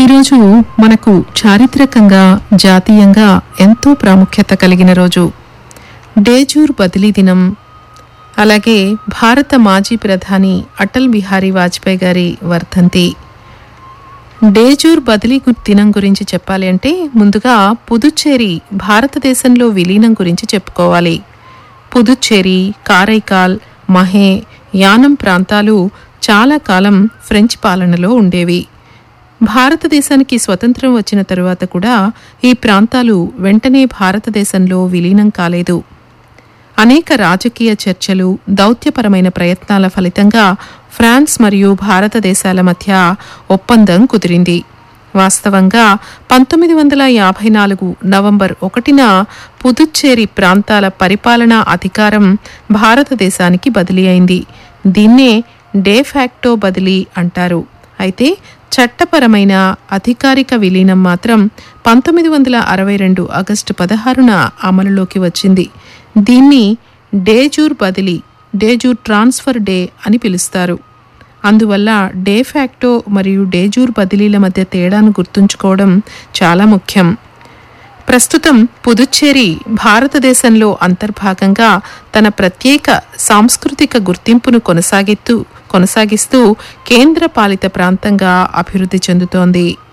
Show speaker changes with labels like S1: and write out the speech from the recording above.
S1: ఈరోజు మనకు చారిత్రకంగా జాతీయంగా ఎంతో ప్రాముఖ్యత కలిగిన రోజు డేజూర్ బదిలీ దినం అలాగే భారత మాజీ ప్రధాని అటల్ బిహారీ వాజ్పేయి గారి వర్ధంతి డేజూర్ బదిలీ గు- దినం గురించి చెప్పాలి అంటే ముందుగా పుదుచ్చేరి భారతదేశంలో విలీనం గురించి చెప్పుకోవాలి పుదుచ్చేరి కారైకాల్ మహే యానం ప్రాంతాలు చాలా కాలం ఫ్రెంచ్ పాలనలో ఉండేవి భారతదేశానికి స్వతంత్రం వచ్చిన తరువాత కూడా ఈ ప్రాంతాలు వెంటనే భారతదేశంలో విలీనం కాలేదు అనేక రాజకీయ చర్చలు దౌత్యపరమైన ప్రయత్నాల ఫలితంగా ఫ్రాన్స్ మరియు భారతదేశాల మధ్య ఒప్పందం కుదిరింది వాస్తవంగా పంతొమ్మిది వందల యాభై నాలుగు నవంబర్ ఒకటిన పుదుచ్చేరి ప్రాంతాల పరిపాలనా అధికారం భారతదేశానికి బదిలీ అయింది దీన్నే డే ఫ్యాక్టో బదిలీ అంటారు అయితే చట్టపరమైన అధికారిక విలీనం మాత్రం పంతొమ్మిది వందల అరవై రెండు ఆగస్టు పదహారున అమలులోకి వచ్చింది దీన్ని డేజూర్ బదిలీ డేజూర్ ట్రాన్స్ఫర్ డే అని పిలుస్తారు అందువల్ల డే ఫ్యాక్టో మరియు డేజూర్ బదిలీల మధ్య తేడాను గుర్తుంచుకోవడం చాలా ముఖ్యం ప్రస్తుతం పుదుచ్చేరి భారతదేశంలో అంతర్భాగంగా తన ప్రత్యేక సాంస్కృతిక గుర్తింపును కొనసాగిస్తూ కొనసాగిస్తూ కేంద్ర పాలిత ప్రాంతంగా అభివృద్ధి చెందుతోంది